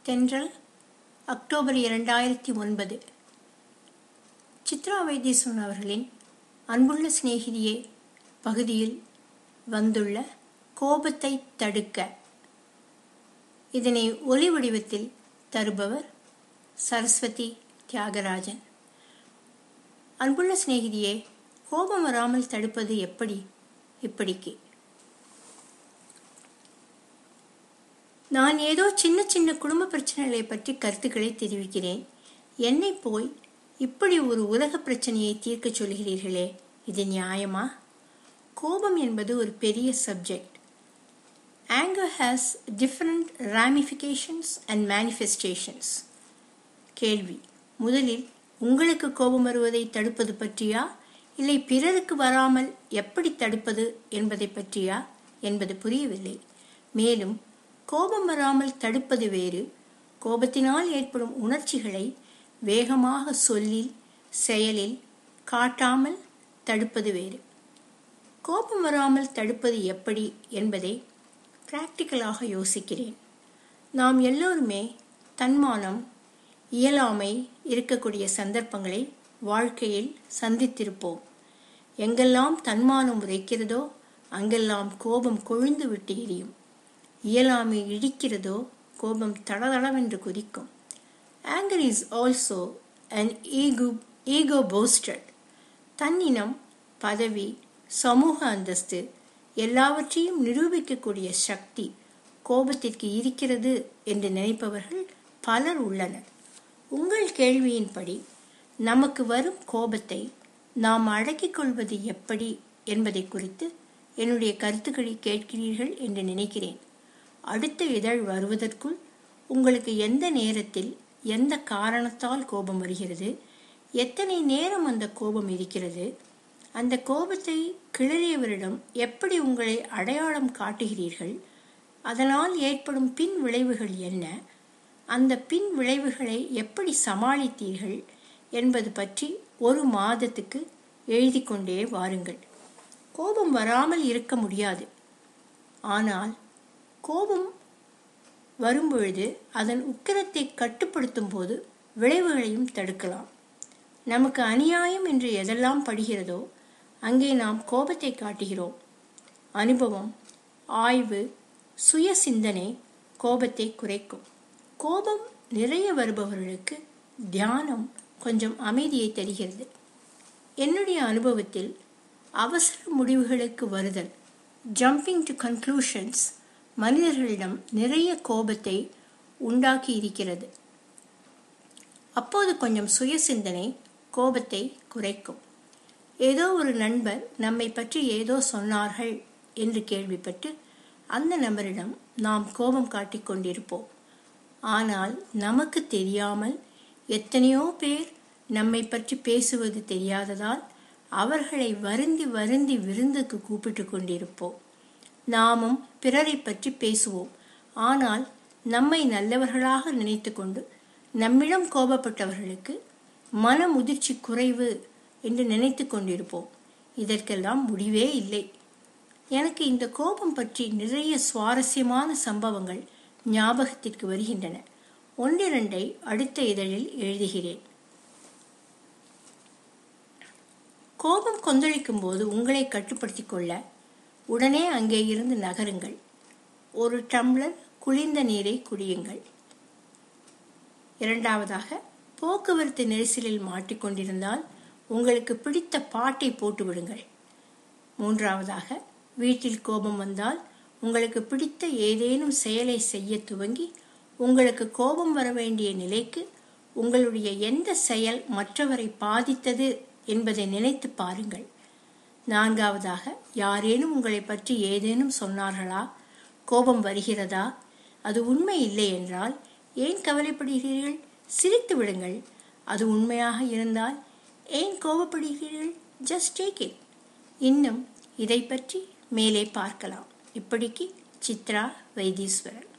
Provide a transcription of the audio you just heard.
தென்றல் அக்டோபர் இரண்டாயிரத்தி ஒன்பது சித்ரா வைத்தீஸ்வரன் அவர்களின் அன்புள்ள சிநேகிதியே பகுதியில் வந்துள்ள கோபத்தை தடுக்க இதனை ஒலி வடிவத்தில் தருபவர் சரஸ்வதி தியாகராஜன் அன்புள்ள சிநேகிதியே கோபம் வராமல் தடுப்பது எப்படி இப்படிக்கு நான் ஏதோ சின்ன சின்ன குடும்ப பிரச்சனைகளை பற்றி கருத்துக்களை தெரிவிக்கிறேன் என்னை போய் இப்படி ஒரு உலக பிரச்சனையை தீர்க்க சொல்கிறீர்களே இது நியாயமா கோபம் என்பது ஒரு பெரிய subject anger has different ramifications and manifestations கேள்வி முதலில் உங்களுக்கு கோபம் வருவதை தடுப்பது பற்றியா இல்லை பிறருக்கு வராமல் எப்படி தடுப்பது என்பதை பற்றியா என்பது புரியவில்லை மேலும் கோபம் வராமல் தடுப்பது வேறு கோபத்தினால் ஏற்படும் உணர்ச்சிகளை வேகமாக சொல்லில் செயலில் காட்டாமல் தடுப்பது வேறு கோபம் வராமல் தடுப்பது எப்படி என்பதை பிராக்டிக்கலாக யோசிக்கிறேன் நாம் எல்லோருமே தன்மானம் இயலாமை இருக்கக்கூடிய சந்தர்ப்பங்களை வாழ்க்கையில் சந்தித்திருப்போம் எங்கெல்லாம் தன்மானம் உரைக்கிறதோ அங்கெல்லாம் கோபம் கொழுந்து விட்டு எரியும் இயலாமை இடிக்கிறதோ கோபம் தடதடவென்று குதிக்கும் anger is also an ego ego posted தன்னினம் பதவி சமூக அந்தஸ்து எல்லாவற்றையும் நிரூபிக்கக்கூடிய சக்தி கோபத்திற்கு இருக்கிறது என்று நினைப்பவர்கள் பலர் உள்ளனர் உங்கள் கேள்வியின்படி நமக்கு வரும் கோபத்தை நாம் அடக்கிக் கொள்வது எப்படி என்பதை குறித்து என்னுடைய கருத்துக்களை கேட்கிறீர்கள் என்று நினைக்கிறேன் அடுத்த இதழ் வருவதற்குள் உங்களுக்கு எந்த நேரத்தில் எந்த காரணத்தால் கோபம் வருகிறது எத்தனை நேரம் அந்த கோபம் இருக்கிறது அந்த கோபத்தை கிளறியவரிடம் எப்படி உங்களை அடையாளம் காட்டுகிறீர்கள் அதனால் ஏற்படும் பின் விளைவுகள் என்ன அந்த பின் விளைவுகளை எப்படி சமாளித்தீர்கள் என்பது பற்றி ஒரு மாதத்துக்கு எழுதி கொண்டே வாருங்கள் கோபம் வராமல் இருக்க முடியாது ஆனால் கோபம் வரும்பொழுது அதன் உக்கிரத்தை கட்டுப்படுத்தும் போது விளைவுகளையும் தடுக்கலாம் நமக்கு அநியாயம் என்று எதெல்லாம் படுகிறதோ அங்கே நாம் கோபத்தை காட்டுகிறோம் அனுபவம் ஆய்வு சுய சிந்தனை கோபத்தை குறைக்கும் கோபம் நிறைய வருபவர்களுக்கு தியானம் கொஞ்சம் அமைதியை தருகிறது என்னுடைய அனுபவத்தில் அவசர முடிவுகளுக்கு வருதல் ஜம்பிங் டு கன்க்ளூஷன்ஸ் மனிதர்களிடம் நிறைய கோபத்தை உண்டாக்கி இருக்கிறது அப்போது கொஞ்சம் சுய சிந்தனை கோபத்தை குறைக்கும் ஏதோ ஒரு நண்பர் நம்மை பற்றி ஏதோ சொன்னார்கள் என்று கேள்விப்பட்டு அந்த நபரிடம் நாம் கோபம் காட்டிக் கொண்டிருப்போம் ஆனால் நமக்கு தெரியாமல் எத்தனையோ பேர் நம்மை பற்றி பேசுவது தெரியாததால் அவர்களை வருந்தி வருந்தி விருந்துக்கு கூப்பிட்டு கொண்டிருப்போம் நாமும் பிறரை பற்றி பேசுவோம் ஆனால் நம்மை நல்லவர்களாக நினைத்து கொண்டு நம்மிடம் கோபப்பட்டவர்களுக்கு மன முதிர்ச்சி குறைவு என்று நினைத்து கொண்டிருப்போம் இதற்கெல்லாம் முடிவே இல்லை எனக்கு இந்த கோபம் பற்றி நிறைய சுவாரஸ்யமான சம்பவங்கள் ஞாபகத்திற்கு வருகின்றன ஒன்றிரண்டை அடுத்த இதழில் எழுதுகிறேன் கோபம் கொந்தளிக்கும் போது உங்களை கட்டுப்படுத்திக் கொள்ள உடனே அங்கே இருந்து நகருங்கள் ஒரு டம்ளர் குளிர்ந்த நீரை குடியுங்கள் இரண்டாவதாக போக்குவரத்து நெரிசலில் மாட்டிக்கொண்டிருந்தால் உங்களுக்கு பிடித்த பாட்டை போட்டு விடுங்கள் மூன்றாவதாக வீட்டில் கோபம் வந்தால் உங்களுக்கு பிடித்த ஏதேனும் செயலை செய்ய துவங்கி உங்களுக்கு கோபம் வர வேண்டிய நிலைக்கு உங்களுடைய எந்த செயல் மற்றவரை பாதித்தது என்பதை நினைத்து பாருங்கள் நான்காவதாக யாரேனும் உங்களை பற்றி ஏதேனும் சொன்னார்களா கோபம் வருகிறதா அது உண்மை இல்லை என்றால் ஏன் கவலைப்படுகிறீர்கள் சிரித்து விடுங்கள் அது உண்மையாக இருந்தால் ஏன் கோபப்படுகிறீர்கள் ஜஸ்ட் டேக் இட் இன்னும் இதை பற்றி மேலே பார்க்கலாம் இப்படிக்கு சித்ரா வைத்தீஸ்வரன்